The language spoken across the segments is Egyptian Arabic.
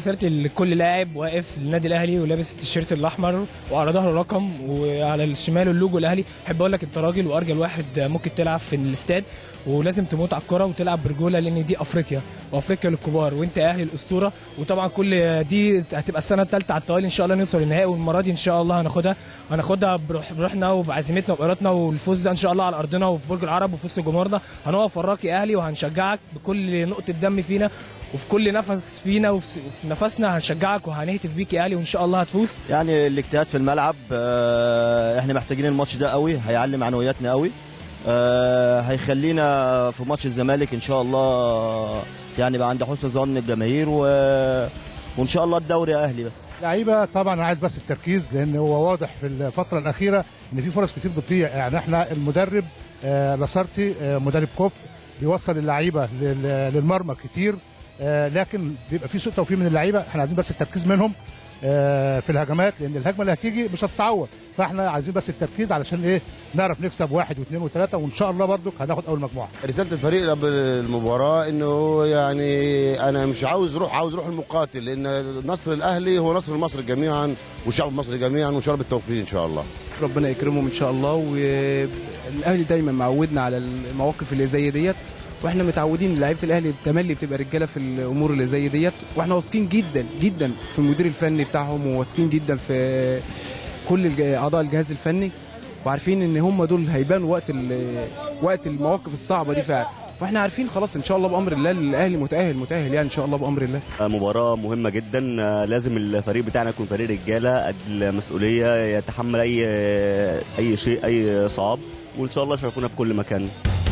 رسالتي لكل لاعب واقف للنادي الاهلي ولابس التيشيرت الاحمر وعلى ظهره رقم وعلى الشمال اللوجو الاهلي احب اقول لك انت راجل وارجل واحد ممكن تلعب في الاستاد ولازم تموت على الكره وتلعب برجوله لان دي افريقيا وافريقيا للكبار وانت اهلي الاسطوره وطبعا كل دي هتبقى السنه الثالثه على التوالي ان شاء الله نوصل للنهائي والمره دي ان شاء الله هناخدها هناخدها بروح بروحنا وبعزيمتنا وبارادتنا والفوز ده ان شاء الله على ارضنا وفي برج العرب وفي وسط جمهورنا هنقف وراك يا اهلي وهنشجعك بكل نقطه دم فينا وفي كل نفس فينا وفي وفي نفسنا هنشجعك وهنهتف بيك يا اهلي وان شاء الله هتفوز يعني الاجتهاد في الملعب آه، احنا محتاجين الماتش ده قوي هيعلم معنوياتنا قوي آه، هيخلينا في ماتش الزمالك ان شاء الله يعني بقى عند حسن ظن الجماهير و... وان شاء الله الدوري اهلي بس لعيبه طبعا انا عايز بس التركيز لان هو واضح في الفتره الاخيره ان في فرص كتير بتضيع يعني احنا المدرب آه لاسارتي آه مدرب كوف بيوصل اللعيبه لل- للمرمى كتير آه لكن بيبقى في سوء توفيق من اللعيبه احنا عايزين بس التركيز منهم آه في الهجمات لان الهجمه اللي هتيجي مش هتتعوض فاحنا عايزين بس التركيز علشان ايه نعرف نكسب واحد واثنين وثلاثه وان شاء الله برضك هناخد اول مجموعه رساله الفريق قبل المباراه انه يعني انا مش عاوز روح عاوز روح المقاتل لان نصر الاهلي هو نصر مصر جميعا والشعب المصري جميعا وان شاء الله بالتوفيق ان شاء الله ربنا يكرمهم ان شاء الله والاهلي دايما معودنا على المواقف اللي زي ديت واحنا متعودين لعيبه الاهلي تملي بتبقى رجاله في الامور اللي زي ديت واحنا واثقين جدا جدا في المدير الفني بتاعهم وواثقين جدا في كل الج- اعضاء الجهاز الفني وعارفين ان هم دول هيبانوا وقت ال- وقت المواقف الصعبه دي فعلا واحنا عارفين خلاص ان شاء الله بامر الله الاهلي متاهل متاهل يعني ان شاء الله بامر الله مباراة مهمة جدا لازم الفريق بتاعنا يكون فريق رجالة قد المسؤولية يتحمل أي أي شيء أي صعاب وإن شاء الله يشرفونا في كل مكان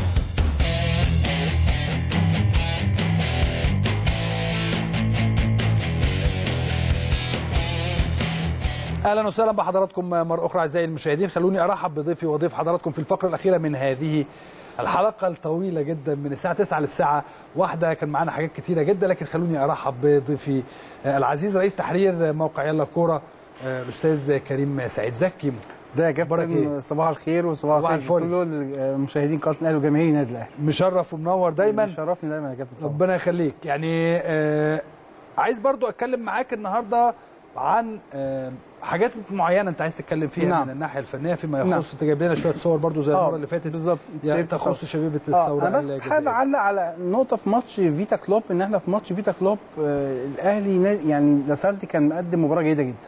اهلا وسهلا بحضراتكم مره اخرى اعزائي المشاهدين خلوني ارحب بضيفي وضيف حضراتكم في الفقره الاخيره من هذه الحلقه الطويله جدا من الساعه 9 للساعه 1 كان معانا حاجات كتيره جدا لكن خلوني ارحب بضيفي آه، العزيز رئيس تحرير موقع يلا كوره آه، الاستاذ كريم سعيد زكي ده يا أخبارك كابتن إيه؟ صباح الخير وصباح صباح الخير الفل. كل مشاهدين قناه الاهلي وجماهير النادي الاهلي مشرف ومنور دايما شرفني دايما يا كابتن طبعا. ربنا يخليك يعني آه عايز برضو اتكلم معاك النهارده عن آه حاجات معينه انت عايز تتكلم فيها نعم. من الناحيه الفنيه فيما نعم. يخص انت جايب لنا شويه صور برضو زي آه، المره اللي فاتت بالظبط يعني شايف تخص الصورة. شبيبه اه الثوره انا بس كنت حابب الجزائرية. اعلق على نقطه في ماتش فيتا كلوب ان احنا في ماتش فيتا كلوب آه الاهلي نا- يعني لاسالتي كان مقدم مباراه جيده جدا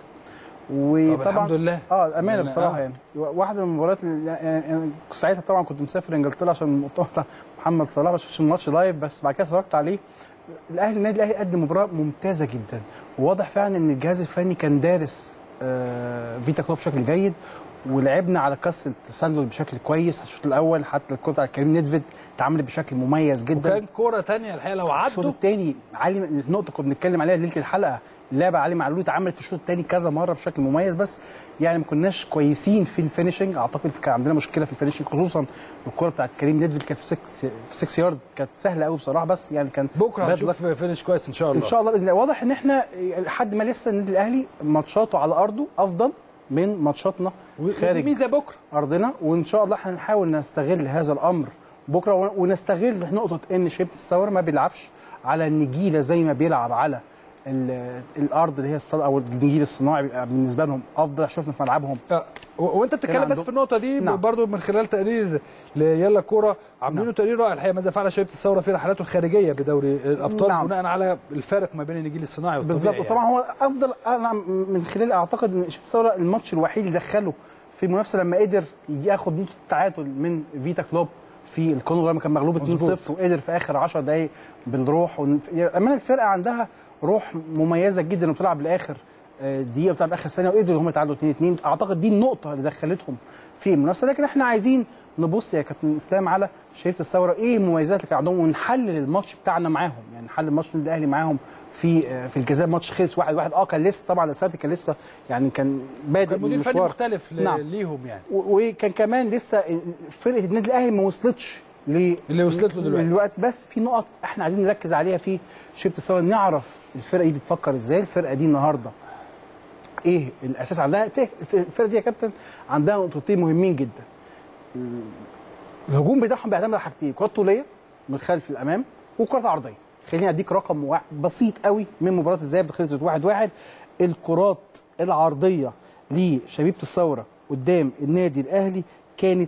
وطبعا الحمد لله. اه امانه لله. بصراحه آه. يعني واحده من المباريات اللي يعني أنا ساعتها طبعا كنت مسافر انجلترا عشان المؤتمر بتاع محمد صلاح ما شفتش الماتش لايف بس بعد كده اتفرجت عليه الاهلي النادي الاهلي قدم مباراه ممتازه جدا وواضح فعلا ان الجهاز الفني كان دارس آه، فيتا كلوب بشكل جيد ولعبنا على كسر التسلل بشكل كويس الشوط الاول حتى الكره بتاعت كريم ندفد اتعملت بشكل مميز جدا وكان كوره تانية الحقيقه لو الشوط عدوا الثاني علي النقطه كنا بنتكلم عليها ليله الحلقه اللعبه علي معلول اتعملت في الشوط الثاني كذا مره بشكل مميز بس يعني ما كناش كويسين في الفينشنج اعتقد كان عندنا مشكله في الفينشنج خصوصا الكره بتاعت كريم ندفد كانت في 6 في 6 يارد كانت سهله قوي بصراحه بس يعني كان بكره bad هنشوف فينش كويس ان شاء الله ان شاء الله باذن الله واضح ان احنا لحد ما لسه النادي الاهلي ماتشاته على ارضه افضل من ماتشاتنا ودي خارج ميزه بكره ارضنا وان شاء الله احنا هنحاول نستغل هذا الامر بكره ون- ونستغل نقطه ان شيبه الثوره ما بيلعبش على النجيله زي ما بيلعب على ال- الارض اللي هي الص- او النجيل الصناعي بيبقى بالنسبه لهم افضل شفنا في ملعبهم آه، و- وانت بتتكلم كان بس عندهم- في النقطه دي نعم. برضو من خلال تقرير ليلا كوره عاملينه نعم. تقرير رائع الحقيقه ماذا فعل شبيبه الثوره في رحلاته الخارجيه بدوري الابطال نعم. بناء على الفارق ما بين النجيل الصناعي والطبيعي بالظبط يعني. طبعا هو افضل انا من خلال اعتقد ان شيبه الثوره الماتش الوحيد اللي دخله في المنافسه لما قدر ياخد نقطه تعادل من فيتا كلوب في الكونغو لما كان مغلوب 2-0 وقدر في اخر 10 دقائق بالروح ون... امانه الفرقه عندها روح مميزه جدا وبتلعب لاخر آه، دقيقه بتلعب اخر ثانيه وقدروا هم يتعادلوا 2-2 اعتقد دي النقطه اللي دخلتهم في المنافسه لكن احنا عايزين نبص يا كابتن اسلام على شريطه الثوره ايه المميزات اللي كان عندهم ونحلل الماتش بتاعنا معاهم يعني نحلل ماتش النادي الاهلي معاهم في آه، في الجزائر ماتش خلص 1-1 واحد واحد. اه كان لسه طبعا لساتي كان لسه يعني كان بادئ كان مدير فني المشوار. مختلف ل- نعم. ليهم يعني و- وكان كمان لسه فرقه النادي الاهلي ما وصلتش ل اللي وصلت له دلوقتي. دلوقتي بس في نقط احنا عايزين نركز عليها في شبه الثوره نعرف الفرقه دي بتفكر ازاي الفرقه دي النهارده ايه الاساس عندها الفرقه دي يا كابتن عندها نقطتين مهمين جدا الهجوم بتاعهم بيعتمد على حاجتين كرات طوليه من خلف الامام وكرات عرضيه خليني اديك رقم واحد بسيط قوي من مباراه الذهاب اللي خلصت واحد واحد الكرات العرضيه لشبيبه الثوره قدام النادي الاهلي كانت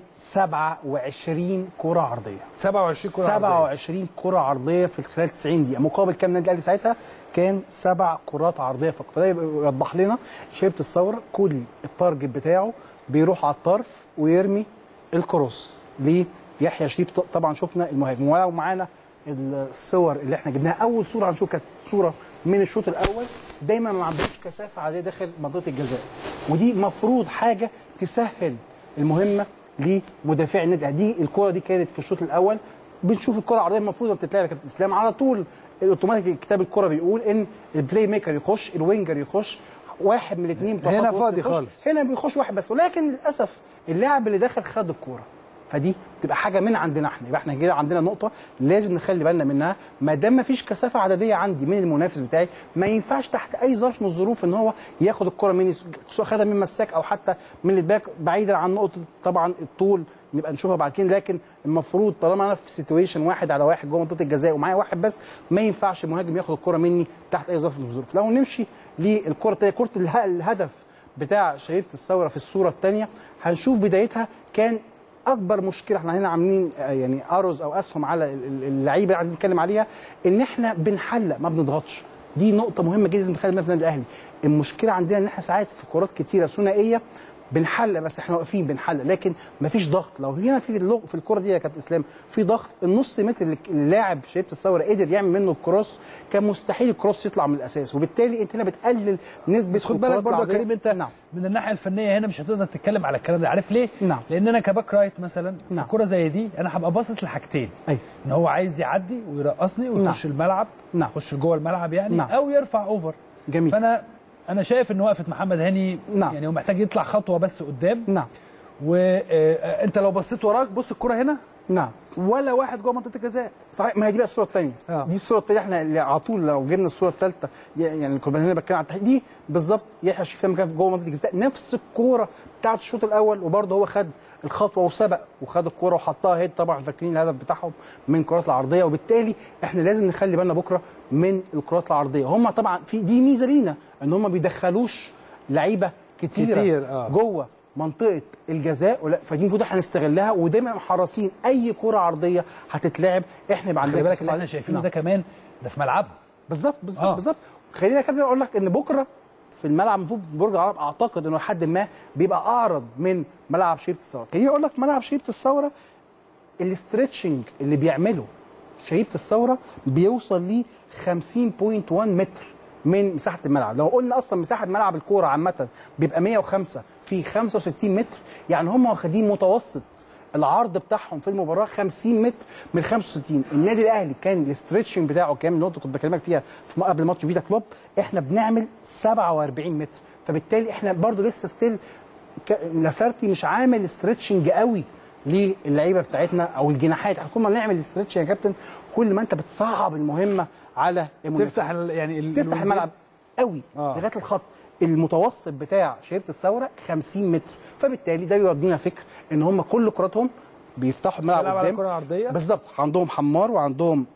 27 كره عرضيه 27 كره عرضية. 27 كره عرضيه في خلال 90 دقيقه مقابل كام النادي الاهلي ساعتها كان سبع كرات عرضيه فقط فده يبقى يوضح لنا شبيبه الثوره كل التارجت بتاعه بيروح على الطرف ويرمي الكروس ليه يحيى شريف ط- طبعا شفنا المهاجم ولو معانا الصور اللي احنا جبناها اول صوره هنشوف كانت صوره من الشوط الاول دايما ما عندهمش كثافه عاديه داخل منطقه الجزاء ودي مفروض حاجه تسهل المهمه لمدافعي النادي الأهلي. دي الكره دي كانت في الشوط الاول بنشوف الكره العرضيه المفروض ان بتتلعب يا كابتن اسلام على طول الاوتوماتيك كتاب الكره بيقول ان البلاي ميكر يخش الوينجر يخش واحد من الاثنين بتوع هنا خط وسط فاضي يخش. خالص. هنا بيخش واحد بس ولكن للاسف اللاعب اللي داخل خد الكوره فدي تبقى حاجه من عندنا احنا يبقى احنا كده عندنا نقطه لازم نخلي بالنا منها ما دام ما فيش كثافه عدديه عندي من المنافس بتاعي ما ينفعش تحت اي ظرف من الظروف ان هو ياخد الكره مني سواء خدها من مساك او حتى من الباك بعيدا عن نقطه طبعا الطول نبقى نشوفها بعد كده لكن المفروض طالما انا في سيتويشن واحد على واحد جوه منطقه الجزاء ومعايا واحد بس ما ينفعش المهاجم ياخد الكره مني تحت اي ظرف من الظروف لو نمشي للكره التانية كره اله- الهدف بتاع شهيره الثوره في الصوره الثانيه هنشوف بدايتها كان اكبر مشكله احنا هنا عاملين آه، يعني ارز او اسهم على ال- ال- اللعيبه اللي عايزين نتكلم عليها ان احنا بنحلق ما بنضغطش دي نقطه مهمه جدا لازم نخلي بالنا في النادي الاهلي المشكله عندنا ان احنا ساعات في كرات كتيره ثنائيه بنحلق بس احنا واقفين بنحلق لكن مفيش ضغط لو هنا في اللغ- في الكره دي يا كابتن اسلام في ضغط النص متر اللي اللاعب شايف الثوره قدر يعمل منه الكروس كان مستحيل الكروس يطلع من الاساس وبالتالي انت هنا بتقلل نسبه بس خد بالك الكرات برضه يا العرضية. كريم انت نعم من الناحيه الفنيه هنا مش هتقدر تتكلم على الكلام ده عارف ليه؟ نعم. لان انا كباك رايت مثلا في نعم. كره زي دي انا هبقى باصص لحاجتين ايوه ان هو عايز يعدي ويرقصني ويخش الملعب نعم. يخش جوه الملعب يعني نعم. او يرفع اوفر جميل. فانا انا شايف ان وقفه محمد هاني نعم. يعني هو محتاج يطلع خطوه بس قدام نعم وانت لو بصيت وراك بص الكره هنا نعم ولا واحد جوه منطقه الجزاء صحيح ما هي دي بقى الصوره الثانيه آه. دي الصوره الثانيه احنا اللي على طول لو جبنا الصوره الثالثه يعني كنا هنا بتكلم على التحديد دي بالظبط يحيى شريف لما كان جوه منطقه الجزاء نفس الكوره بتاعت الشوط الاول وبرضه هو خد الخطوه وسبق وخد الكوره وحطها هيد طبعا فاكرين الهدف بتاعهم من الكرات العرضيه وبالتالي احنا لازم نخلي بالنا بكره من الكرات العرضيه هم طبعا في دي ميزه لينا ان هم ما بيدخلوش لعيبه كتيره كتير، آه. جوه منطقه الجزاء ولا فدي المفروض احنا نستغلها ودايما حريصين اي كره عرضيه هتتلعب احنا يبقى عندنا خلي بالك كثافة اللي احنا عرضية. شايفينه نعم. ده كمان ده في ملعبها بالظبط بالظبط آه. بالظبط خلينا كده اقول لك ان بكره في الملعب المفروض برج العرب اعتقد انه لحد ما بيبقى اعرض من ملعب شيبه الثوره خليني اقول لك ملعب شيبه الثوره الاسترتشنج اللي بيعمله شيبه الثوره بيوصل ل 50.1 متر من مساحه الملعب لو قلنا اصلا مساحه ملعب الكوره عامه بيبقى 105 في 65 متر يعني هم واخدين متوسط العرض بتاعهم في المباراه 50 متر من 65 النادي الاهلي كان الاسترتشنج بتاعه كام النقطه كنت بكلمك فيها في قبل ماتش فيتا كلوب احنا بنعمل 47 متر فبالتالي احنا برضو لسه ستيل ك- لاسارتي مش عامل استرتشنج قوي للعيبه بتاعتنا او الجناحات احنا كل ما نعمل استرتش يا كابتن كل ما انت بتصعب المهمه على المنافس تفتح ال- يعني ال- تفتح الملعب قوي آه. لغايه الخط المتوسط بتاع شهيره الثوره 50 متر فبالتالي ده يودينا فكر ان هم كل كراتهم بيفتحوا الملعب بيلعب على قدام الكرة العرضية. بالظبط عندهم حمار وعندهم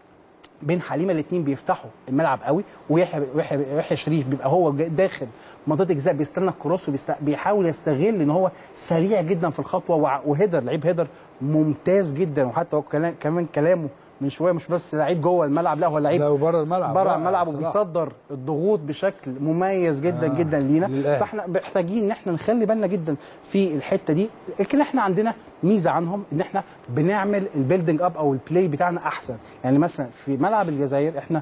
بين حليمه الاثنين بيفتحوا الملعب قوي ويحيى ويحيى ويحيى شريف بيبقى هو جا- داخل منطقه الجزاء بيستنى الكروس وبيحاول يستغل ان هو سريع جدا في الخطوه وع- وهيدر لعيب هيدر ممتاز جدا وحتى هو كلام كمان كلامه من شويه مش بس لعيب جوه الملعب لا هو لعيب لو بره الملعب بره لا، الملعب بصراحة. وبيصدر الضغوط بشكل مميز جدا آه، آه جدا لينا للأهلي. فاحنا محتاجين ان احنا نخلي بالنا جدا في الحته دي لكن احنا عندنا ميزه عنهم ان احنا بنعمل البيلدنج اب او البلاي بتاعنا احسن يعني مثلا في ملعب الجزائر احنا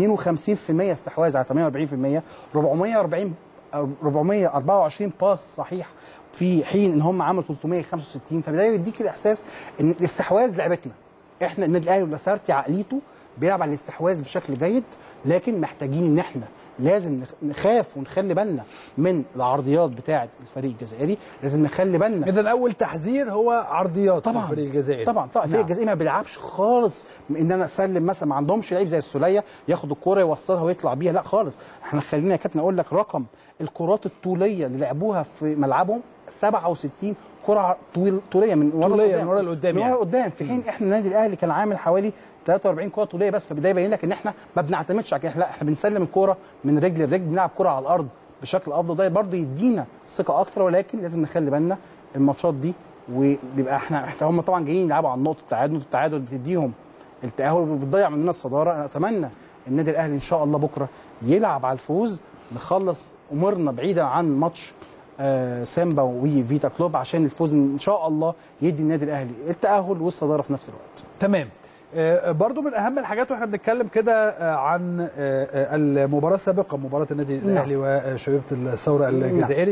52% استحواذ على 48% 440 أو 424 باس صحيح في حين ان هم عملوا 365 فده يديك الاحساس ان الاستحواذ لعبتنا احنا النادي الاهلي واللاسارتي عقليته بيلعب على الاستحواذ بشكل جيد لكن محتاجين ان احنا لازم نخ- نخاف ونخلي بالنا من العرضيات بتاعه الفريق الجزائري لازم نخلي بالنا اذا اول تحذير هو عرضيات طبعا الفريق الجزائري طبعا طبعا الفريق الجزائري ما بيلعبش خالص من ان انا اسلم مثلا ما عندهمش لعيب زي السوليه ياخد الكوره يوصلها ويطلع بيها لا خالص احنا خلينا يا كابتن اقول لك رقم الكرات الطوليه اللي لعبوها في ملعبهم 67 كره طويل طوليه من ورا طولية لقدام. من ورا لقدام من ورا يعني. لقدام في حين احنا النادي الاهلي كان عامل حوالي 43 كره طوليه بس فده يبين لك ان احنا ما بنعتمدش على كده لا احنا بنسلم الكوره من رجل لرجل بنلعب كره على الارض بشكل افضل ده برضه يدينا ثقه اكتر ولكن لازم نخلي بالنا الماتشات دي وبيبقى احنا احنا هم طبعا جايين يلعبوا على نقطه التعادل نقطه التعادل بتديهم التاهل وبتضيع مننا الصداره انا اتمنى النادي الاهلي ان شاء الله بكره يلعب على الفوز نخلص امورنا بعيدا عن ماتش آه سامبا وفيتا كلوب عشان الفوز ان شاء الله يدي النادي الاهلي التاهل والصداره في نفس الوقت تمام آه، برضو من اهم الحاجات واحنا بنتكلم كده آه، عن آه، آه، المباراه السابقه مباراه النادي الاهلي وشبيبه الثوره الجزائري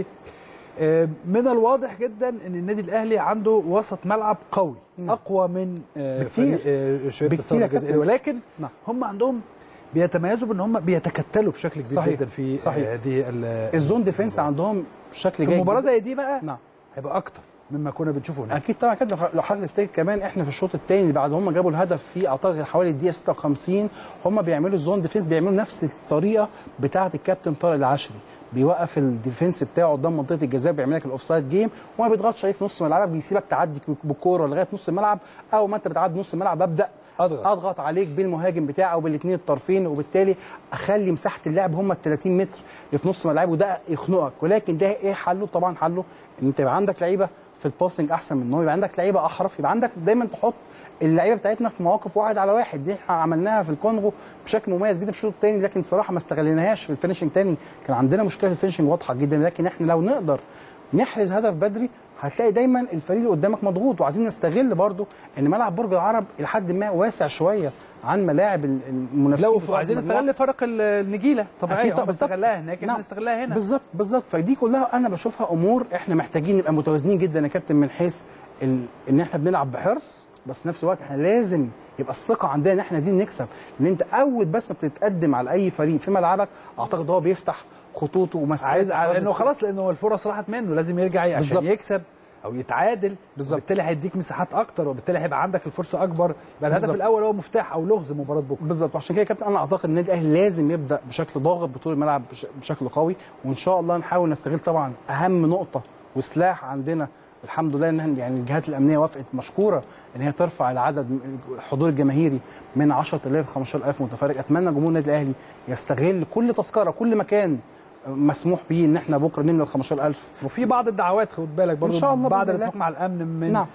آه، من الواضح جدا ان النادي الاهلي عنده وسط ملعب قوي اقوى من آه، بكتير. فريق آه، شبيبه بكتير الثوره يا الجزائري كابتن. ولكن نعم. هم عندهم بيتميزوا بان هم بيتكتلوا بشكل كبير صحيح. جدا في صحيح. آه، هذه ال- الزون ديفense عندهم بشكل في جيد مباراه جداً. زي دي بقى نعم هيبقى اكتر مما كنا بنشوفه هناك اكيد طبعا كده لو حضرتك تفتكر كمان احنا في الشوط الثاني اللي بعد هم جابوا الهدف في اعتقد حوالي الدقيقه 56 هم بيعملوا الزون ديفنس بيعملوا نفس الطريقه بتاعه الكابتن طارق العشري بيوقف الديفنس بتاعه قدام منطقه الجزاء بيعمل لك الاوفسايد جيم وما بيضغطش عليك في نص ملعبك بيسيبك تعدي بالكوره لغايه نص الملعب او ما انت بتعدي نص الملعب ابدا أضغط. اضغط عليك بالمهاجم بتاعي او بالاثنين الطرفين وبالتالي اخلي مساحه اللعب هم ال 30 متر اللي في نص ملعبي وده يخنقك ولكن ده ايه حله طبعا حله ان انت يبقى عندك لعيبه في الباسنج احسن من ان هو يبقى عندك لعيبه احرف يبقى عندك دايما تحط اللعيبه بتاعتنا في مواقف واحد على واحد دي احنا عملناها في الكونغو بشكل مميز جدا في الشوط الثاني لكن بصراحه ما استغليناهاش في الفينشنج تاني كان عندنا مشكله في الفينشنج واضحه جدا لكن احنا لو نقدر نحرز هدف بدري هتلاقي دايما الفريق اللي قدامك مضغوط وعايزين نستغل برضو ان ملعب برج العرب الى حد ما واسع شويه عن ملاعب المنافسين لو بتوع عايزين المجموعة. نستغل فرق النجيله طبيعيه أكيد طبعاً، هم بالظبط. استغلها هناك احنا نعم. نستغلها هنا بالظبط بالظبط فدي كلها انا بشوفها امور احنا محتاجين نبقى متوازنين جدا يا كابتن من حيث ال... ان احنا بنلعب بحرص بس في نفس الوقت احنا لازم يبقى الثقه عندنا ان احنا عايزين نكسب لان انت اول بس ما بتتقدم على اي فريق في ملعبك اعتقد هو بيفتح خطوطه ومساحته عايز لانه خلاص لانه الفرص راحت منه لازم يرجع عشان بالظبط. يكسب او يتعادل بالظبط. وبالتالي هيديك مساحات اكتر وبالتالي هيبقى عندك الفرصه اكبر يبقى الهدف بالظبط. الاول هو مفتاح او لغز مباراه بكره بالظبط عشان كده يا كابتن انا اعتقد النادي الاهلي لازم يبدا بشكل ضاغط بطول الملعب بش- بشكل قوي وان شاء الله نحاول نستغل طبعا اهم نقطه وسلاح عندنا الحمد لله ان إحنا- يعني الجهات الامنيه وافقت مشكوره ان هي ترفع العدد الحضور الجماهيري من 10000 ل 15000 متفرج اتمنى جمهور النادي الاهلي يستغل كل تذكره كل مكان مسموح بيه ان احنا بكره نملى ال 15000 وفي بعض الدعوات خد بالك برضه إن شاء الله بعد بإذن الاتفاق الله. مع الامن من نعم.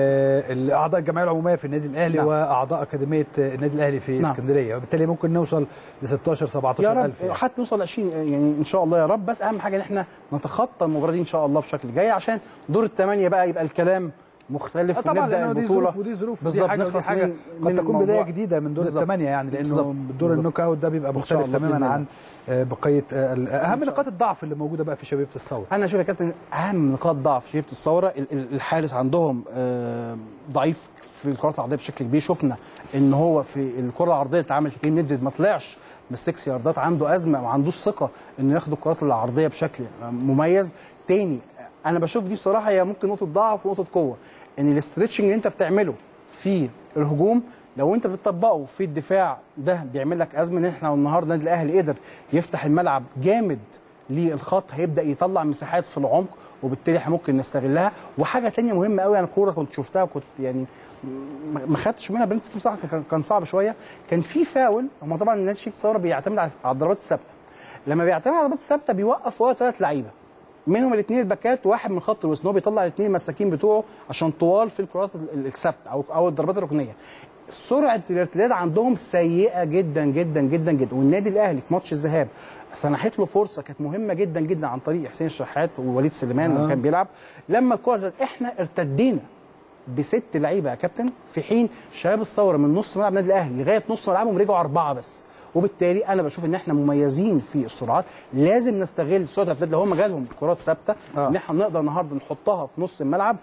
آه اعضاء الجمعيه العموميه في النادي الاهلي نعم. واعضاء اكاديميه آه، النادي الاهلي في نعم. اسكندريه وبالتالي ممكن نوصل ل 16 يا 17000 رب يعني. حتى نوصل 20 يعني ان شاء الله يا رب بس اهم حاجه ان احنا نتخطى المباراه دي ان شاء الله بشكل جاي عشان دور الثمانيه بقى يبقى الكلام مختلف آه طبعا ونبدا لانه دي البطوله ظروف ودي ظروف ودي بالظبط حاجه ودي نخلص حاجه من- قد من تكون بدايه الموضوع. جديده من دور بالظبط. الثمانيه يعني بالظبط. لانه دور بالظبط. النوك اوت ده بيبقى إن شاء مختلف الله بإذن تماما الله. عن آه، بقيه آه، ال- اهم نقاط الضعف اللي موجوده بقى في شبيبه الثوره انا اشوف يا كابتن اهم نقاط ضعف شبيبه الثوره ال- ال- الحارس عندهم آه، ضعيف في الكرات العرضيه بشكل كبير شفنا ان هو في الكره العرضيه اللي اتعملت كريم ندفد ما طلعش من السكس ياردات عنده ازمه ما عندوش ثقه انه ياخد الكرات العرضيه بشكل مميز تاني انا بشوف دي بصراحه هي ممكن نقطه ضعف ونقطه قوه ان الاسترتشنج اللي انت بتعمله في الهجوم لو انت بتطبقه في الدفاع ده بيعمل لك ازمه ان احنا النهارده النادي الاهلي قدر يفتح الملعب جامد للخط هيبدا يطلع مساحات في العمق وبالتالي احنا ممكن نستغلها وحاجه تانية مهمه قوي انا كوره كنت شفتها وكنت يعني ما ما خدتش منها برنس بصراحه كان- كان صعب شويه كان في فاول هم طبعا النادي شيك الثوره بيعتمد على على الضربات الثابته لما بيعتمد على الضربات الثابته بيوقف ورا ثلاث لعيبه منهم الاثنين الباكات وواحد من خط الوسط إن هو بيطلع الاثنين المساكين بتوعه عشان طوال في الكرات ال- الثابته او او الضربات الركنيه سرعه الارتداد عندهم سيئه جدا جدا جدا جدا والنادي الاهلي في ماتش الذهاب سنحت له فرصه كانت مهمه جدا جدا عن طريق حسين الشحات ووليد سليمان آه. آه. كان بيلعب لما الكره احنا ارتدينا بست لعيبه يا كابتن في حين شباب الثوره من نص ملعب النادي الاهلي لغايه نص ملعبهم رجعوا اربعه بس وبالتالي انا بشوف ان احنا مميزين في السرعات لازم نستغل سرعه الارتداد لو هم جالهم كرات ثابته آه. ان احنا نقدر النهارده نحطها في نص الملعب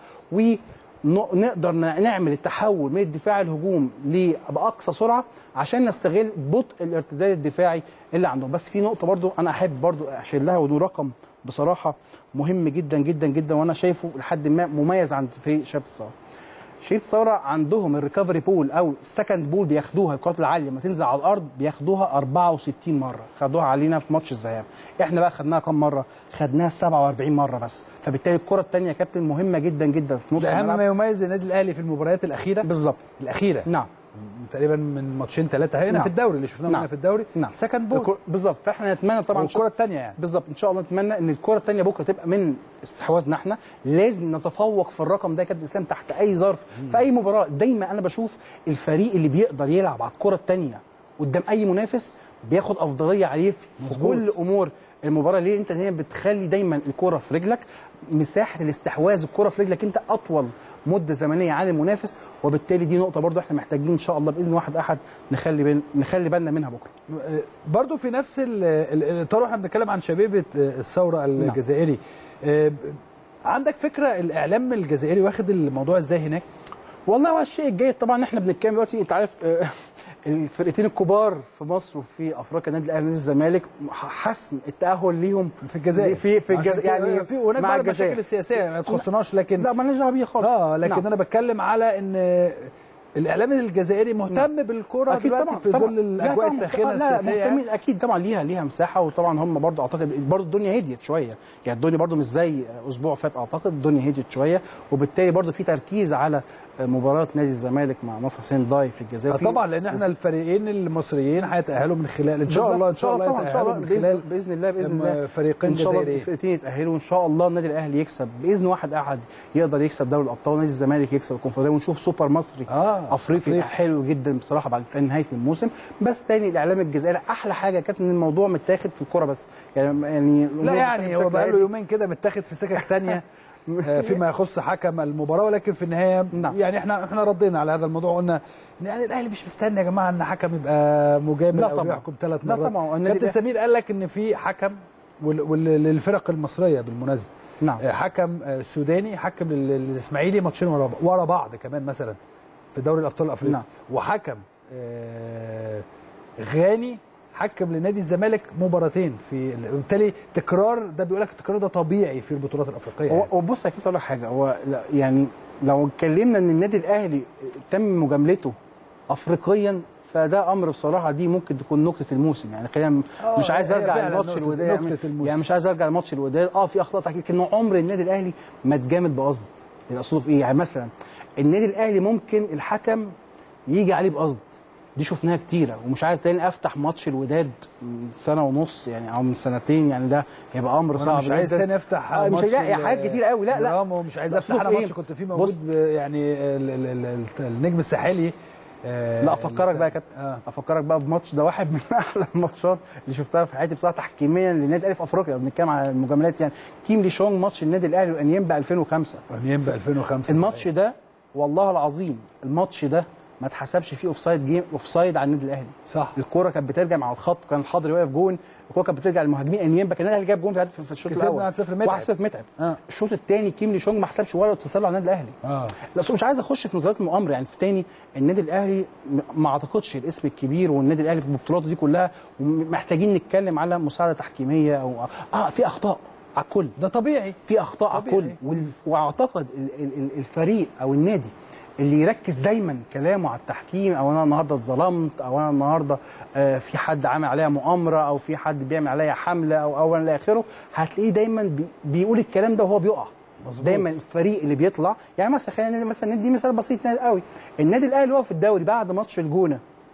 ونقدر نعمل التحول من الدفاع الهجوم ل- باقصى سرعه عشان نستغل بطء الارتداد الدفاعي اللي عندهم بس في نقطه برضو انا احب برضو اشير لها وده رقم بصراحه مهم جدا جدا جدا وانا شايفه لحد ما مميز عند فريق شباب الثوره شريف ثوره عندهم الريكفري بول او السكند بول بياخدوها الكرات العاليه لما تنزل على الارض بياخدوها 64 مره خدوها علينا في ماتش الذهاب احنا بقى خدناها كام مره خدناها 47 مره بس فبالتالي الكره الثانيه يا كابتن مهمه جدا جدا في نص ده اهم الملعب ما يميز النادي الاهلي في المباريات الاخيره بالظبط الاخيره نعم تقريبا من ماتشين ثلاثه هنا نعم. في الدوري اللي شفناه نعم. هنا في الدوري نعم سكند بول الكرة- بالظبط فاحنا نتمنى طبعا والكره الثانيه يعني بالظبط ان شاء الله نتمنى ان الكره الثانيه بكره تبقى من استحواذنا احنا لازم نتفوق في الرقم ده يا كابتن اسلام تحت اي ظرف في اي مباراه دايما انا بشوف الفريق اللي بيقدر يلعب على الكره الثانيه قدام اي منافس بياخد افضليه عليه في كل امور المباراه ليه انت هنا بتخلي دايما الكره في رجلك مساحه الاستحواذ الكره في رجلك انت اطول مده زمنيه عن المنافس وبالتالي دي نقطه برضو احنا محتاجين ان شاء الله باذن واحد احد نخلي بال... نخلي بالنا منها بكره برضو في نفس ال- ال- الاطار واحنا بنتكلم عن شبيبه الثوره الجزائري آه، ب- عندك فكره الاعلام الجزائري واخد الموضوع ازاي هناك والله هو الشيء الجيد طبعا احنا بنتكلم دلوقتي انت عارف آه، الفرقتين الكبار في مصر وفي افريقيا النادي الاهلي والنادي الزمالك حسم التهاء ليهم في الجزائر في في عشان الجزائر كده يعني في هناك مع بعض الجزائر المشاكل السياسيه ما تخصناش لكن لا مالناش دعوه بيها خالص اه لكن نعم. انا بتكلم على ان الاعلام الجزائري مهتم بالكره اكيد دلوقتي طبعا في طبعا. ظل لا الاجواء طبعاً. الساخنه آه، لا السياسيه مهتمين اكيد طبعا ليها ليها مساحه وطبعا هم برضو اعتقد برضو الدنيا هديت شويه يعني الدنيا برضو مش زي اسبوع فات اعتقد الدنيا هديت شويه وبالتالي برضو في تركيز على مباراه نادي الزمالك مع نصر حسين داي في الجزائر آه، في- طبعا لان احنا الفريقين المصريين هيتاهلوا من خلال ان شاء الله ان شاء الله طبعا ان شاء يتاهلوا الله من خلال باذن باذن الله باذن لما الله فريقين ان شاء الله جزائريين. الفرقتين يتاهلوا وان شاء الله النادي الاهلي يكسب باذن واحد احد يقدر يكسب دوري الابطال ونادي الزمالك يكسب الكونفدراليه ونشوف سوبر مصري آه، افريقي أفريقي. حلو جدا بصراحه بعد في نهايه الموسم بس تاني الاعلام الجزائري احلى حاجه كانت ان الموضوع متاخد في الكوره بس يعني يعني لا الأمور يعني متاخد هو بشكل بقى له هادي. يومين كده متاخد في سكك تانية آه، فيما يخص حكم المباراه ولكن في النهايه نعم. يعني احنا احنا ردينا على هذا الموضوع قلنا إن يعني الاهلي مش مستني يا جماعه ان حكم يبقى مجامل لا او طبعا. يحكم ثلاث لا مرات طبعا. النادي كابتن الأهلي- سمير قال لك ان في حكم وال- وال- للفرق المصريه بالمناسبه نعم آه، حكم آه، سوداني حكم لل- للاسماعيلي ماتشين ورا ورا بعض كمان مثلا في دوري الابطال الافريقي نعم. وحكم آه، غاني حكم لنادي الزمالك مباراتين في وبالتالي تكرار ده بيقول لك التكرار ده طبيعي في البطولات الافريقيه هو يعني. هو بص اكيد اقول لك حاجه هو لا يعني لو اتكلمنا ان النادي الاهلي تم مجاملته افريقيا فده امر بصراحه دي ممكن تكون نكته الموسم يعني خلينا آه، مش عايز هي ارجع فعلاً لماتش نكتة- الوداد يعني, نكتة الموسم. يعني مش عايز ارجع لماتش الوداد اه في اخطاء تحكيم لكن عمر النادي الاهلي ما اتجامل بقصد اللي اقصده في ايه يعني مثلا النادي الاهلي ممكن الحكم يجي عليه بقصد دي شفناها كتيره ومش عايز تاني افتح ماتش الوداد من سنه ونص يعني او من سنتين يعني ده هيبقى امر وأنا صعب مش عايز جداً. تاني افتح آه، مش ماتش لا ال- حاجات كتير قوي لا لا درامو مش عايز مقصود افتح انا في ماتش إيه؟ كنت فيه بص- موجود ب- يعني ال- ال- ال- ال- النجم الساحلي آه، لا افكرك بقى يا كابتن آه. افكرك بقى بماتش ده واحد من احلى الماتشات اللي شفتها في حياتي بصراحه تحكيميا للنادي الاهلي في افريقيا لو بنتكلم على المجاملات يعني كيم لي شونج ماتش النادي الاهلي وانيمبا 2005 ينبع 2005 الماتش ده والله العظيم الماتش ده ما اتحسبش فيه اوفسايد جيم اوفسايد على النادي الاهلي صح الكوره كانت بترجع مع الخط كان الحضري واقف جون الكوره كانت بترجع للمهاجمين انيمبا كان الاهلي جاب جون في في الشوط كسبنا الاول 1-0 متعب. 1-0 متعب آه. الشوط الثاني كيم لي شونج ما حسبش ولا تسلل على النادي الاهلي اه لا بس مش عايز اخش في نظريات المؤامره يعني في تاني النادي الاهلي م- ما اعتقدش الاسم الكبير والنادي الاهلي ببطولاته دي كلها محتاجين نتكلم على مساعده تحكيميه او اه في اخطاء على الكل ده طبيعي في اخطاء على طبيعي. الكل وال- واعتقد ال- ال- ال- الفريق او النادي اللي يركز دايما كلامه على التحكيم او انا النهارده اتظلمت او انا النهارده آه، في حد عامل عليا مؤامره او في حد بيعمل عليا حمله او او الى اخره هتلاقيه دايما بي- بيقول الكلام ده وهو بيقع مظبوط. دايما الفريق اللي بيطلع يعني مثلا خلينا مثلا ندي مثال بسيط نادي قوي النادي الاهلي وقف في الدوري بعد ماتش الجونه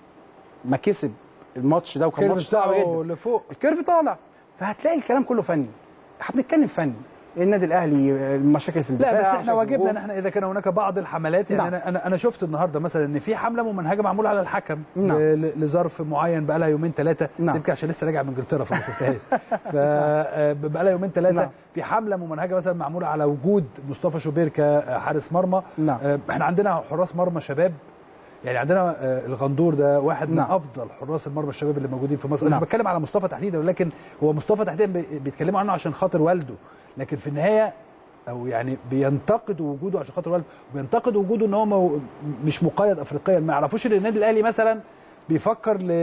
ما كسب الماتش ده وكان الكيرف ماتش صعب بتاعه جدا لفوق الكيرف طالع فهتلاقي الكلام كله فني هنتكلم فني النادي الاهلي المشاكل في الدفاع لا بس احنا مشاكل في واجبنا الهجوم. ان احنا اذا كان هناك بعض الحملات يعني نعم. انا انا انا شفت النهارده مثلا ان في حمله ممنهجه معموله على الحكم نعم. ل- ل- لظرف معين بقى لها يومين ثلاثه نعم. يمكن عشان لسه راجع من انجلترا فما شفتهاش فبقى لها يومين ثلاثه نعم. في حمله ممنهجه مثلا معموله على وجود مصطفى شوبير كحارس مرمى نعم. آه، احنا عندنا حراس مرمى شباب يعني عندنا آه، الغندور ده واحد من نعم. افضل حراس المرمى الشباب اللي موجودين في مصر أنا نعم. مش بتكلم على مصطفى تحديدا ولكن هو مصطفى تحديدا بي- بيتكلموا عنه عشان خاطر والده لكن في النهايه او يعني بينتقدوا وجوده عشان خاطر والده وبينتقدوا وجوده ان هو مو مش مقيد افريقيا ما يعرفوش ان النادي الاهلي مثلا بيفكر ل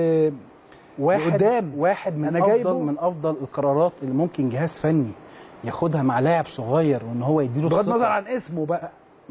واحد لقدام. واحد من أنا افضل جايبه. من افضل القرارات اللي ممكن جهاز فني ياخدها مع لاعب صغير وان هو يديله بغض الثقة. النظر عن اسمه بقى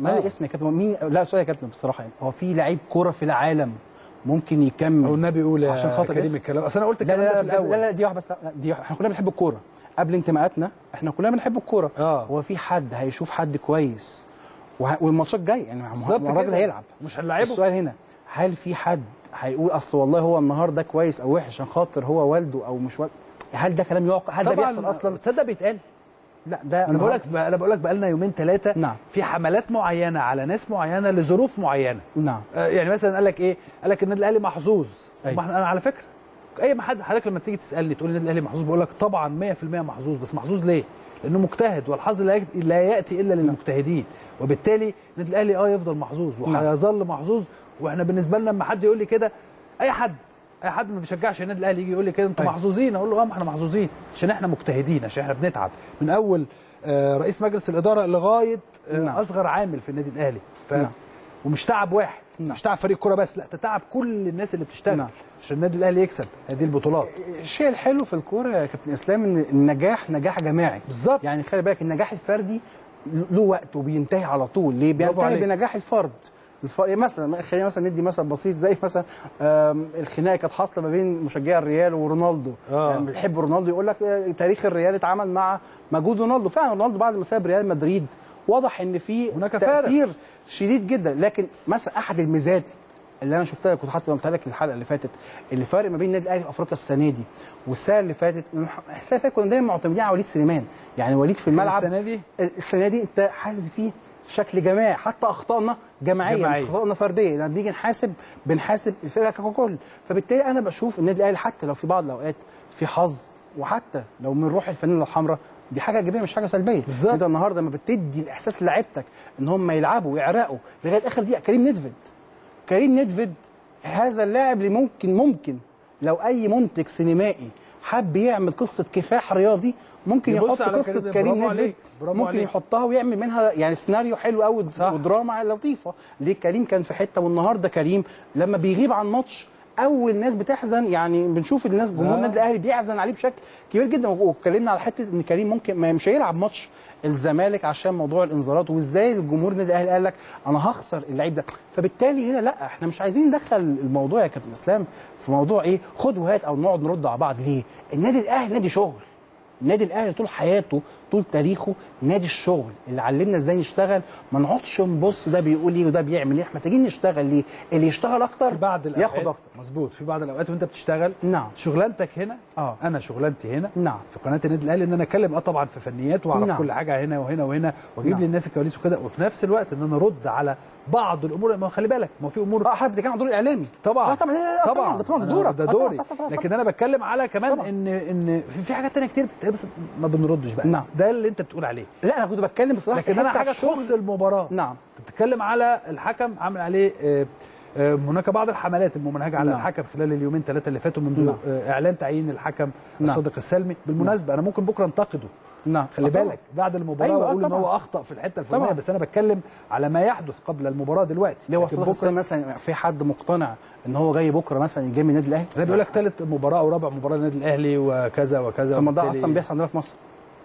مال آه. الاسم يا كابتن هو مين لا سؤال يا كابتن بصراحه يعني هو في لعيب كوره في العالم ممكن يكمل او النبي يقول يا عشان خاطر كريم اسم. الكلام اصل انا قلت لا الكلام لا ده لا, في لا, الاول لا, لا دي واحده بس لا دي احنا كلنا بنحب الكوره قبل انتماءاتنا احنا كلنا بنحب الكوره آه. هو في حد هيشوف حد كويس وه... والماتشات جايه يعني ما- بالظبط ما الراجل كده. هيلعب مش هنلعبه السؤال هنا هل في حد هيقول اصل والله هو النهارده كويس او وحش عشان خاطر هو والده او مش والده هل ده كلام يعقل هل ده طبعا بيحصل اصلا تصدق بيتقال لا ده انا بقول لك انا بقول لك بقى لنا يومين ثلاثه نعم. في حملات معينه على ناس معينه لظروف معينه نعم آه، يعني مثلا قال لك ايه قال لك النادي الاهلي محظوظ أيوة. طب ما إحنا- انا على فكره اي ما حد حضرتك لما تيجي تسالني تقول لي النادي الاهلي محظوظ بقول لك طبعا 100% محظوظ بس محظوظ ليه لانه مجتهد والحظ لا يأتي- لا ياتي الا للمجتهدين وبالتالي النادي الاهلي اه يفضل محظوظ وهيظل محظوظ واحنا بالنسبه لنا لما حد يقول لي كده اي حد اي حد ما بيشجعش النادي الاهلي يجي يقول لي كده انتوا أيوة. محظوظين اقول له اه ما احنا محظوظين عشان احنا مجتهدين عشان احنا بنتعب من اول آه، رئيس مجلس الاداره لغايه آه، نعم. اصغر عامل في النادي الاهلي ف... نعم. ومش تعب واحد نعم. مش تعب فريق كوره بس لا ده تعب كل الناس اللي بتشتغل نعم. عشان النادي الاهلي يكسب هذه البطولات الشيء الحلو في الكوره يا كابتن اسلام ان النجاح نجاح جماعي بالظبط. يعني خلي بالك النجاح الفردي له وقت وبينتهي على طول ليه برافو بينتهي عليك. بنجاح الفرد الف... مثلا خلينا مثلا ندي مثل بسيط زي مثلا آم، الخناقه كانت حاصله ما بين مشجعي الريال ورونالدو آه. يعني بيحب رونالدو يقول لك آه، تاريخ الريال اتعمل مع مجهود رونالدو فعلا رونالدو بعد ما ساب ريال مدريد واضح ان في هناك فارق. تاثير شديد جدا لكن مثلا احد الميزات اللي انا شفتها كنت حتى قلتها لك الحلقه اللي فاتت اللي فرق ما بين النادي الاهلي وافريقيا السنه دي والسنه اللي فاتت إن السنه اللي فاتت كنا دايما معتمدين على وليد سليمان يعني وليد في الملعب السنه دي السنه دي انت حاسس إن فيه شكل جماعي حتى اخطائنا جماعيه جماعية. مش اخطائنا فرديه لما بنيجي نحاسب بنحاسب الفرقه ككل فبالتالي انا بشوف النادي الاهلي حتى لو في بعض الاوقات في حظ وحتى لو من روح الفانيلا الحمراء دي حاجه ايجابيه مش حاجه سلبيه بالظبط. انت النهارده لما بتدي الاحساس للاعيبتك ان هم يلعبوا ويعرقوا لغايه اخر دقيقه كريم ندفد كريم ندفد هذا اللاعب اللي ممكن ممكن لو اي منتج سينمائي حب يعمل قصه كفاح رياضي ممكن يبص يحط على قصه كريم- كريم برافو ندفد عليك، برافو ممكن عليك. يحطها ويعمل منها يعني سيناريو حلو قوي صح. ودراما لطيفه ليه كريم كان في حته والنهارده كريم لما بيغيب عن ماتش اول ناس بتحزن يعني بنشوف الناس جمهور آه. النادي الاهلي بيحزن عليه بشكل كبير جدا واتكلمنا على حته ان كريم ممكن ما مش هيلعب ماتش الزمالك عشان موضوع الانذارات وازاي الجمهور النادي الاهلي قال لك انا هخسر اللعيب ده فبالتالي هنا لا احنا مش عايزين ندخل الموضوع يا كابتن اسلام في موضوع ايه خد وهات او نقعد نرد على بعض ليه النادي الاهلي نادي شغل النادي الاهلي طول حياته طول تاريخه نادي الشغل اللي علمنا ازاي نشتغل ما نقعدش نبص ده بيقول ايه وده بيعمل ايه احنا محتاجين نشتغل ليه اللي يشتغل اكتر في بعض الاوقات ياخد اكتر مظبوط في بعض الاوقات وانت بتشتغل نعم شغلانتك هنا اه انا شغلانتي هنا نعم في قناه النادي الاهلي ان انا اتكلم اه طبعا في فنيات واعرف نعم. كل حاجه هنا وهنا وهنا واجيب نعم. للناس الكواليس وكده وفي نفس الوقت ان انا ارد على بعض الامور ما خلي بالك ما في امور اه حد كان دور الاعلامي طبعا اه طبعا لا، لا، طبعا ده طبعا ده أنا- دورك ده آه، طبعاً، دوري صح، صح، طبعاً. لكن انا بتكلم على كمان طبعاً. ان ان في, في حاجات تانية كتير بتتقال بس ما بنردش بقى نعم. ده اللي انت بتقول عليه لا انا كنت بتكلم بصراحه لكن في انا حتة حاجه الشغل. تخص المباراه نعم بتتكلم على الحكم عامل عليه آه، آه، هناك بعض الحملات الممنهجه على نعم. الحكم خلال اليومين ثلاثه اللي فاتوا منذ نعم. آه، اعلان تعيين الحكم نعم. الصادق السلمي بالمناسبه انا ممكن بكره انتقده نعم خلي آه، طبعاً. بالك بعد المباراه أيوة، آه، واقول ان طبعاً. هو اخطا في الحته الفلانيه طبعاً. بس انا بتكلم على ما يحدث قبل المباراه دلوقتي ليه هو لكن صدق بكره السنة مثلا في حد مقتنع ان هو جاي بكره مثلا يجي من النادي الاهلي لا بيقول لك ثالث مباراه او رابع مباراه للنادي الاهلي وكذا وكذا طب ما ده وبالتالي- اصلا بيحصل عندنا في مصر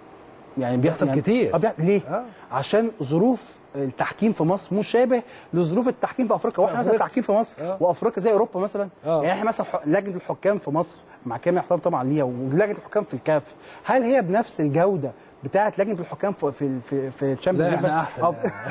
يعني بيحصل يعني كتير. آه، بيحصل- ليه؟ آه. عشان ظروف التحكيم في مصر مشابه لظروف التحكيم في افريقيا واحنا مثلا أفريقيا. التحكيم في مصر آه. وافريقيا زي اوروبا مثلا آه. يعني احنا مثلا ح- لجنه الحكام في مصر مع كامل احترام طبعا ليها ولجنه الحكام في الكاف هل هي بنفس الجوده بتاعه لجنه الحكام في في في, في الشامبيونز لا، ليج؟ إحنا أحسن. أو-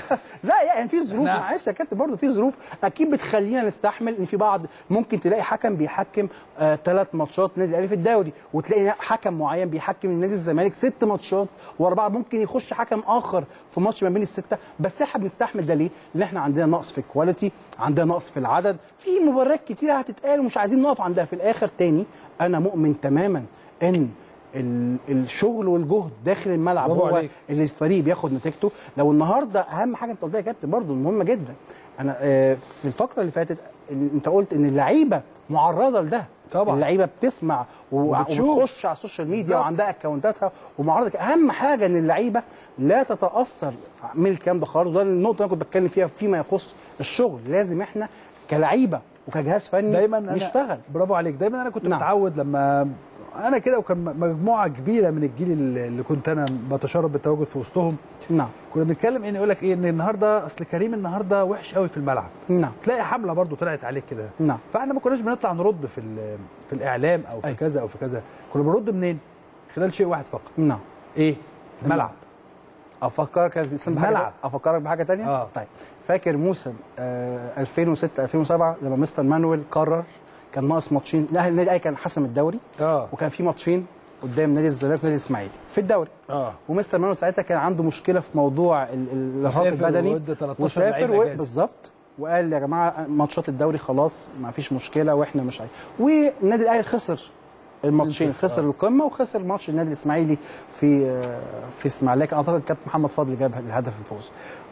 لا يعني في ظروف إحنا أحسن. معلش يا كابتن برضه في ظروف اكيد بتخلينا نستحمل ان في بعض ممكن تلاقي حكم بيحكم ثلاث ماتشات النادي الاهلي في الدوري وتلاقي حكم معين بيحكم النادي الزمالك ست ماتشات ورا بعض ممكن يخش حكم اخر في ماتش ما بين السته بس احنا بنستحمل ده ليه؟ لان احنا عندنا نقص في الكواليتي عندنا نقص في العدد في مباريات كتيره هتتقال ومش عايزين نقف عندها في الاخر تاني انا مؤمن تماما ان ال- الشغل والجهد داخل الملعب برافو هو عليك. اللي الفريق بياخد نتيجته لو النهارده اهم حاجه انت قلتها يا كابتن برضو مهمه جدا انا آه، في الفقره اللي فاتت ال- انت قلت ان اللعيبه معرضه لده طبعا. اللعيبه بتسمع و- وبتشوف. وبتخش على السوشيال ميديا بالظبط. وعندها اكونتاتها ومعرضه اهم حاجه ان اللعيبه لا تتاثر من الكلام ده خالص وده النقطه اللي انا كنت بتكلم فيها فيما يخص الشغل لازم احنا كلعيبه وكجهاز فني دايما أنا نشتغل برافو عليك دايما انا كنت نعم. متعود لما انا كده وكان مجموعه كبيره من الجيل اللي اللي كنت انا بتشرف بالتواجد في وسطهم نعم كنا بنتكلم ان يقول لك ايه ان النهارده اصل كريم النهارده وحش قوي في الملعب نعم تلاقي حمله برضو طلعت عليك كده نعم فاحنا ما كناش بنطلع نرد في ال- في الاعلام او في أيوة. كذا او في كذا كنا بنرد منين خلال شيء واحد فقط نعم ايه الملعب افكرك يا اسلام بحاجه ملعب. افكرك بحاجه تانية آه. طيب فاكر موسم آه 2006 2007 لما مستر مانويل قرر كان ناقص ماتشين الاهلي النادي الاهلي كان حسم الدوري اه وكان في ماتشين قدام نادي الزمالك ونادي الاسماعيلي في الدوري اه ومستر مانويل ساعتها كان عنده مشكله في موضوع ال- ال- الارهاق وسافر البدني وادى 13 وسافر لعيب و- أجازة. بالظبط وقال يا جماعه ماتشات الدوري خلاص ما فيش مشكله واحنا مش عايز والنادي الاهلي خسر الماتشين خسر، خسر القمه وخسر ماتش النادي الاسماعيلي في آه، في اسماعيليه كان اعتقد كابتن محمد فضل جاب الهدف الفوز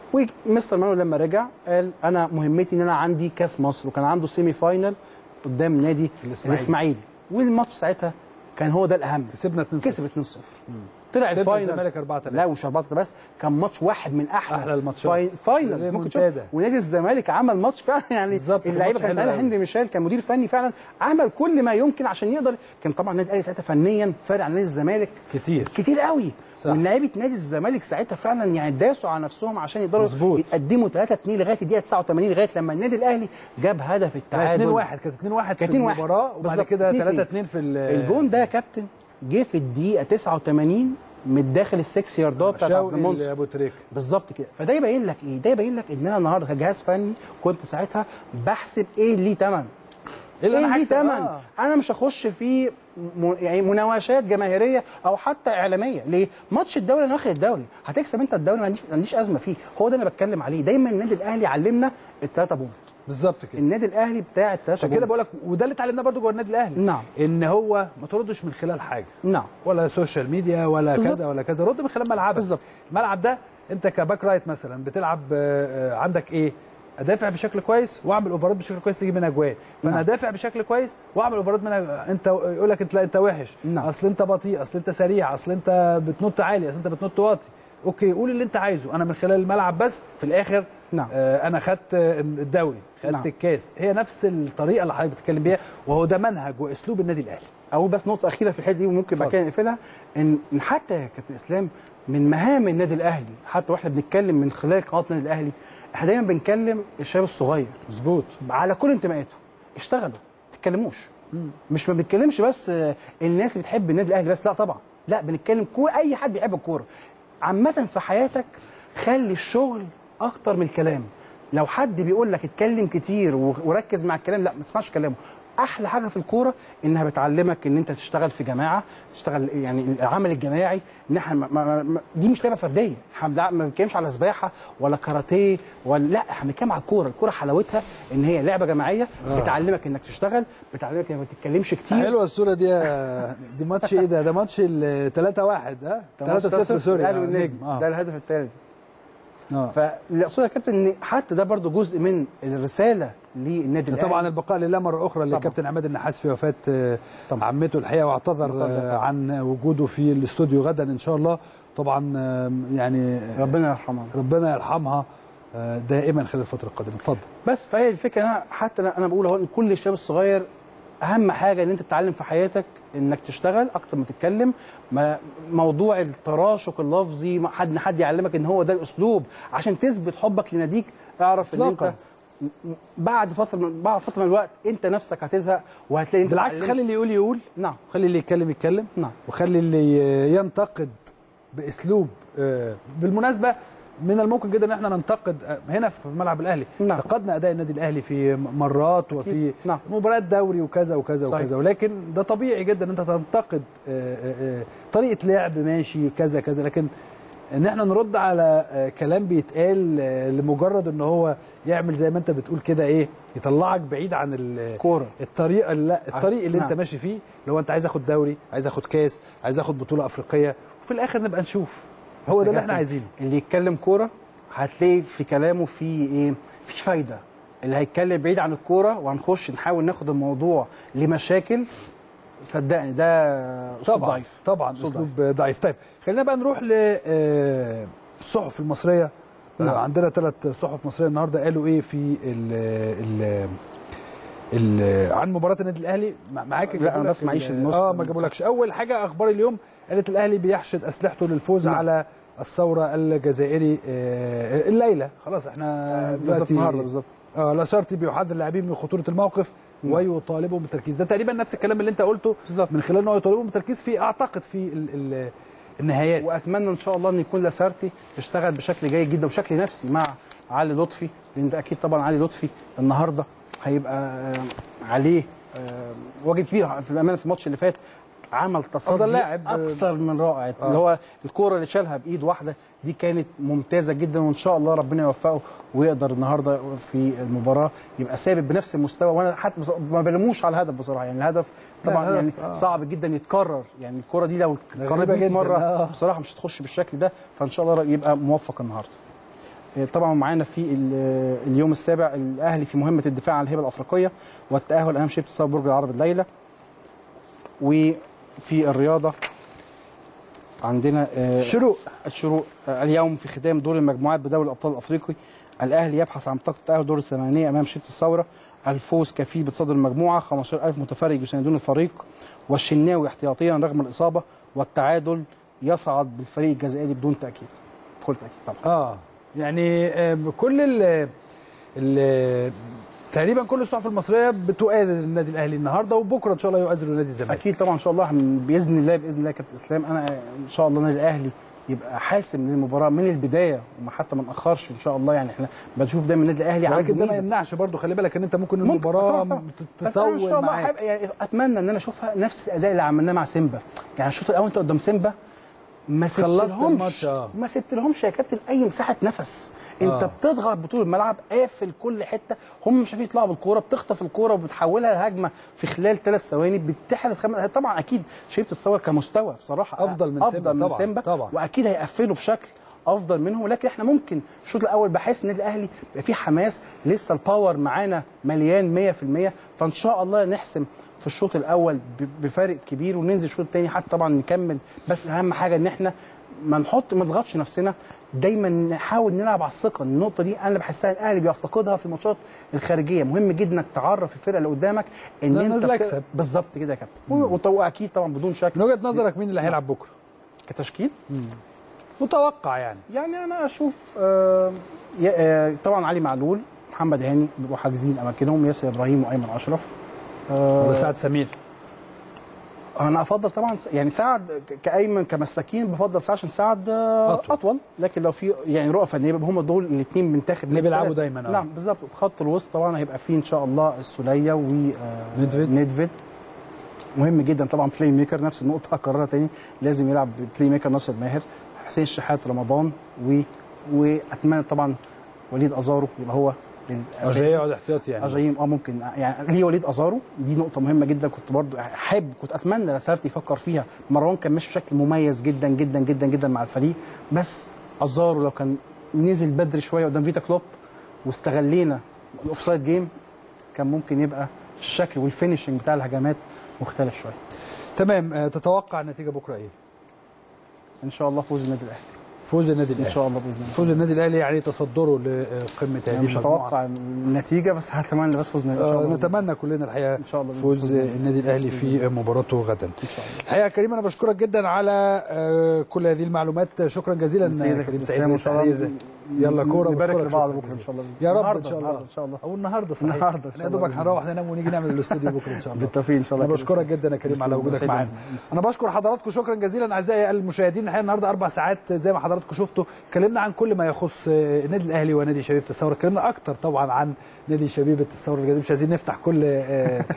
ومستر مانويل لما رجع قال انا مهمتي ان انا عندي كاس مصر وكان عنده سيمي فاينل قدام نادي الإسماعيلي. الاسماعيلي والماتش ساعتها كان هو ده الاهم كسبنا 2 كسب 2-0 طلع كسبنا الفاينل الزمالك 4 3 لا مش 4 بس كان ماتش واحد من احلى أحلى الماتشات. فاي... فاينل ممكن تشوف ريمونتادا. ونادي الزمالك عمل ماتش فعلا يعني بالظبط، كان اللعيبه ماتش كان حلو ساعتها أوي. هنري ميشيل كان مدير فني فعلا عمل كل ما يمكن عشان يقدر كان طبعا النادي الاهلي ساعتها فنيا فارق عن نادي الزمالك كتير كتير قوي صح. واللعيبه نادي الزمالك ساعتها فعلا يعني داسوا على نفسهم عشان يقدروا مظبوط. يتقدموا 3 2 لغايه الدقيقه 89 لغايه لما النادي الاهلي جاب هدف التعادل 2 1 كانت 2 1 في 2-1. المباراه وبعد بالظبط. كده 2-2. 3 2 في ال- الجون ده يا كابتن جه في الدقيقه 89 من داخل السكس ياردات بتاعت عبد شوقي المنصف ابو تريكه بالظبط كده فده يبين لك ايه ده يبين لك ان انا النهارده كجهاز فني كنت ساعتها بحسب ايه ليه ثمن إيه اللي ايه أنا ليه هكسب؟ ثمن آه. انا مش هخش في م... يعني مناوشات جماهيريه او حتى اعلاميه ليه ماتش الدوري انا واخد الدوري هتكسب انت الدوري ما عنديش ما عنديش ازمه فيه هو ده اللي انا بتكلم عليه دايما النادي الاهلي علمنا الثلاثه بونت بالظبط كده النادي الاهلي بتاع الثلاثه عشان كده بقول لك وده اللي اتعلمناه برضو جوه النادي الاهلي نعم. ان هو ما تردش من خلال حاجه نعم ولا سوشيال ميديا ولا بالظبط. كذا ولا كذا رد من خلال ملعبك بالظبط. الملعب ده انت كباك رايت مثلا بتلعب آه، آه، عندك ايه ادافع بشكل كويس واعمل اوفرات بشكل كويس تجيب منها اجوان فانا نعم. ادافع بشكل كويس واعمل اوفرات منها انت يقول لك انت لا انت وحش نعم. اصل انت بطيء اصل انت سريع اصل انت بتنط عالي اصل انت بتنط واطي اوكي قول اللي انت عايزه انا من خلال الملعب بس في الاخر نعم. آه انا خدت آه، الدوري خدت نعم. الكاس هي نفس الطريقه اللي حضرتك بتتكلم بيها وهو ده منهج واسلوب النادي الاهلي اقول بس نقطه اخيره في الحته دي وممكن بعد كده نقفلها ان إن حتى يا كابتن اسلام من مهام النادي الاهلي حتى واحنا بنتكلم من خلال قناه النادي الاهلي احنا دايما بنكلم الشباب الصغير مظبوط على كل انتماءاته اشتغلوا ما تتكلموش مش ما بنتكلمش بس آه، الناس بتحب النادي الاهلي بس لا طبعا لا بنتكلم كو اي حد بيحب الكوره عامه في حياتك خلي الشغل اكتر من الكلام لو حد بيقول لك اتكلم كتير و- وركز مع الكلام لا ما تسمعش كلامه احلى حاجه في الكوره انها بتعلمك ان انت تشتغل في جماعه تشتغل يعني العمل الجماعي ان احنا ما ما ما دي مش لعبه فرديه احنا لا- ما بنتكلمش على سباحه ولا كاراتيه ولا لا احنا بنتكلم على الكوره الكوره حلاوتها ان هي لعبه جماعيه بتعلمك انك تشتغل بتعلمك انك ما تتكلمش كتير حلوه الصوره دي يا- دي ماتش ايه ده؟ ده ماتش ال 3 1 ها 3 0 سوري الاهلي آه، والنجم نجم اه ده الهدف الثالث اه فاللي اقصده يا كابتن ان حتى ده برضو جزء من الرساله للنادي الاهلي طبعا البقاء لله مره اخرى طبعاً. لكابتن عماد النحاس في وفاه آه، طبعاً. عمته الحقيقه واعتذر الله آه، طبعاً. عن وجوده في الاستوديو غدا ان شاء الله طبعا آه، يعني ربنا يرحمه ربنا يرحمها آه، دائما خلال الفتره القادمه اتفضل بس فهي الفكره انا حتى انا أنا بقول اهو ان كل الشباب الصغير اهم حاجه ان انت تتعلم في حياتك انك تشتغل اكتر ما تتكلم ما موضوع التراشق اللفظي ما حد حد يعلمك ان هو ده الاسلوب عشان تثبت حبك لناديك اعرف ان إطلاقاً. انت بعد فتره من بعد فتره من الوقت انت نفسك هتزهق وهتلاقي انت بالعكس اتعلمت. خلي اللي يقول يقول نعم خلي اللي يتكلم يتكلم نعم وخلي اللي ينتقد باسلوب آه، بالمناسبه من الممكن جدا ان احنا ننتقد آه، هنا في ملعب الاهلي نعم. انتقدنا اداء النادي الاهلي في مرات وفي نعم. مباريات دوري وكذا وكذا صحيح. وكذا ولكن ده طبيعي جدا ان انت تنتقد آه، آه، آه، طريقه لعب ماشي كذا كذا لكن ان احنا نرد على آه، كلام بيتقال آه، لمجرد ان هو يعمل زي ما انت بتقول كده ايه يطلعك بعيد عن ال- كوره الطريقه لا الطريق اللي انت نعم. ماشي فيه لو انت عايز اخد دوري عايز اخد كاس عايز اخد بطوله افريقيه وفي الاخر نبقى نشوف هو بص ده يا اللي احنا كابتن، عايزينه اللي يتكلم كوره هتلاقي في كلامه في ايه في فايده اللي هيتكلم بعيد عن الكوره وهنخش نحاول ناخد الموضوع لمشاكل صدقني ده اسلوب طبعا ضعيف طبعا أسلوب اسلوب ضعيف طيب خلينا بقى نروح للصحف المصريه نعم. آه، عندنا ثلاث صحف مصريه النهارده قالوا ايه في ال ال ال- عن مباراه النادي الاهلي مع- معاك لا، جابوا أنا لك بس معيش ال- النص. اه ما جابولكش اول حاجه اخبار اليوم قالت الاهلي بيحشد اسلحته للفوز نعم. على الثوره الجزائري آه، الليله خلاص احنا بالظبط دلوقتي النهارده بالظبط اه لاسارتي بيحذر اللاعبين من خطوره الموقف ويطالبهم بالتركيز ده تقريبا نفس الكلام اللي انت قلته بالظبط. من خلال انه يطالبهم بالتركيز في اعتقد في ال ال النهايات واتمنى ان شاء الله ان يكون لاسارتي اشتغل بشكل جيد جدا وشكل نفسي مع علي لطفي لان ده اكيد طبعا علي لطفي النهارده هيبقى آه، عليه آه، واجب كبير في الامانه في الماتش اللي فات عمل تصدي أفضل لاعب. اكثر من رائع اللي هو الكوره اللي شالها بايد واحده دي كانت ممتازه جدا وان شاء الله ربنا يوفقه ويقدر النهارده في المباراه يبقى ثابت بنفس المستوى وانا حتى بص- ما بلوموش على الهدف بصراحه يعني الهدف لا، طبعا الهدف، يعني آه. صعب جدا يتكرر يعني الكوره دي لو ده اتكررت غريبة 100 جداً، مره آه. بصراحه مش هتخش بالشكل ده فان شاء الله يبقى موفق النهارده آه، طبعا معانا في ال- اليوم السابع الاهلي في مهمه الدفاع عن الهبه الافريقيه والتاهل امام شبه الصاله برج العرب الليله وفي الرياضه عندنا آه، شروق الشروق آه، اليوم في ختام دور المجموعات بدوري الابطال الافريقي الاهلي يبحث عن بطاقه التاهل دور الثمانيه امام شبه الثوره الفوز كفيل بتصدر المجموعه 15000 متفرج يساندون الفريق والشناوي احتياطيا رغم الاصابه والتعادل يصعد بالفريق الجزائري بدون تاكيد بكل تاكيد طبعا اه يعني آه، كل ال ال تقريبا كل الصحف المصريه بتؤازر النادي الاهلي النهارده وبكره ان شاء الله يؤازر النادي الزمالك اكيد طبعا ان شاء الله هن- باذن الله باذن الله يا كابتن اسلام انا ان شاء الله النادي الاهلي يبقى حاسم للمباراه من البدايه وما حتى ما ناخرش ان شاء الله يعني احنا بنشوف دايما النادي الاهلي عنده ولكن ده ما ميزه يمنعش برضه خلي بالك ان انت ممكن ممكن المباراه طبعاً طبعاً. بس أنا ان شاء تطول الله معاك حابب يعني اتمنى ان انا اشوفها نفس الاداء اللي عملناه مع سيمبا يعني الشوط الاول انت قدام سيمبا ما خلصت سبتلهمش الماتش، آه. ما سبتلهمش يا كابتن اي مساحه نفس انت آه. بتضغط بطول الملعب قافل كل حته هم مش عارفين يطلعوا بالكوره بتخطف الكوره وبتحولها لهجمه في خلال ثلاث ثواني بتحرز خمس طبعا اكيد شريف الصور كمستوى بصراحه أفضل من افضل سيمبا من طبعاً، سيمبا طبعاً. واكيد هيقفلوا بشكل افضل منهم ولكن احنا ممكن الشوط الاول بحس ان النادي الاهلي بيبقى فيه حماس لسه الباور معانا مليان 100% فان شاء الله نحسم في الشوط الاول ب- بفارق كبير وننزل الشوط الثاني حتى طبعا نكمل بس اهم حاجه ان احنا ما نحط ما نضغطش نفسنا دايما نحاول نلعب على الثقه النقطه دي انا بحسها الاهلي بيفتقدها في الماتشات الخارجيه مهم جدا انك تعرف الفرقه اللي قدامك ان لا، انت نازل بت- أكسب. بالظبط كده يا كابتن وط- واكيد طبعا بدون شك من وجهه نظرك مين اللي هيلعب بكره؟ كتشكيل متوقع يعني يعني انا اشوف آه يا- آه طبعا علي معلول محمد هاني بيبقوا حاجزين اماكنهم ياسر ابراهيم وايمن اشرف آه وسعد سمير انا افضل طبعا س- يعني سعد ك- كايمن كمساكين بفضل سعد عشان سعد آه أطول. اطول. اطول لكن لو في يعني رؤى فنيه يبقى هم دول الاثنين بنتاخب اللي بيلعبوا دايماً، آه. نعم بالظبط في خط الوسط طبعا هيبقى فيه ان شاء الله السوليه و آه، ندفيد. ندفيد مهم جدا طبعا بلاي ميكر نفس النقطه هكررها تاني لازم يلعب بلاي ميكر ناصر ماهر حسين الشحات رمضان و واتمنى طبعا وليد ازارو يبقى هو الأساسي. اجاي يقعد احتياطي يعني اجايم اه ممكن يعني ليه وليد ازارو دي نقطه مهمه جدا كنت برضو حابب كنت اتمنى لاسارتي يفكر فيها مروان كان ماشي بشكل مميز جدا جدا جدا جدا مع الفريق بس ازارو لو كان نزل بدري شويه قدام فيتا كلوب واستغلينا الاوفسايد جيم كان ممكن يبقى الشكل والفينشنج بتاع الهجمات مختلف شويه تمام آه، تتوقع النتيجه بكره ايه؟ ان شاء الله فوز النادي الاهلي فوز النادي ان الاهلي شاء الله باذن الله فوز النادي الاهلي يعني تصدره لقمه هذه يعني مش المجموعة. هتوقع النتيجه بس هتمنى بس فوزنا ان شاء آه، الله نتمنى كلنا الحقيقه ان شاء الله بإذن فوز الله. النادي الاهلي في مباراته غدا ان شاء الله الحقيقه يا كريم انا بشكرك جدا على آه، كل هذه المعلومات شكرا جزيلا سيدك كريم كابتن سعيد إسلام، رئيس وإن شاء الله تحرير يلا كوره نبارك بشكرك لبعض شكراً بكره ان شاء الله يا رب النهاردة- ان شاء الله النهاردة ان شاء الله او النهارده صحيح النهاردة إن احنا شاء يا دوبك الله. هنروح ننام ونيجي نعمل الاستوديو بكره ان شاء الله بالتوفيق ان شاء الله انا بشكرك جدا يا كريم على وجودك معانا انا بشكر حضراتكم شكرا جزيلا اعزائي المشاهدين الحقيقه النهارده اربع ساعات زي ما حضراتكم شفتوا اتكلمنا عن كل ما يخص آه، النادي الاهلي ونادي شبيبه الثوره اتكلمنا اكتر طبعا عن نادي شبيبه الثوره الجديد مش عايزين نفتح كل آه،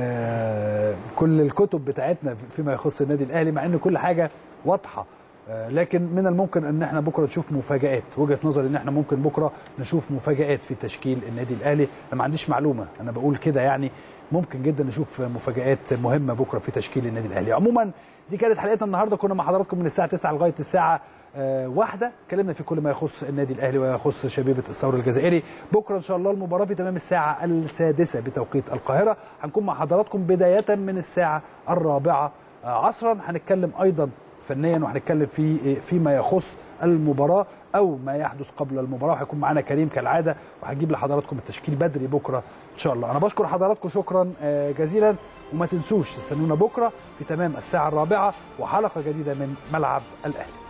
آه، كل الكتب بتاعتنا فيما يخص النادي الاهلي مع ان كل حاجه واضحه آه، لكن من الممكن ان احنا بكره نشوف مفاجات وجهه نظري ان احنا ممكن بكره نشوف مفاجات في تشكيل النادي الاهلي انا ما عنديش معلومه انا بقول كده يعني ممكن جدا نشوف مفاجات مهمه بكره في تشكيل النادي الاهلي عموما دي كانت حلقتنا النهارده كنا مع حضراتكم من الساعه 9 لغايه الساعه آه، واحدة اتكلمنا في كل ما يخص النادي الاهلي ويخص شبيبه الثور الجزائري بكره ان شاء الله المباراه في تمام الساعه السادسه بتوقيت القاهره هنكون مع حضراتكم بدايه من الساعه الرابعه آه، عصرا هنتكلم ايضا فنيا وهنتكلم في فيما يخص المباراه او ما يحدث قبل المباراه وهيكون معانا كريم كالعاده وهنجيب لحضراتكم التشكيل بدري بكره ان شاء الله انا بشكر حضراتكم شكرا آه، جزيلا وما تنسوش تستنونا بكره في تمام الساعه الرابعه وحلقه جديده من ملعب الاهلي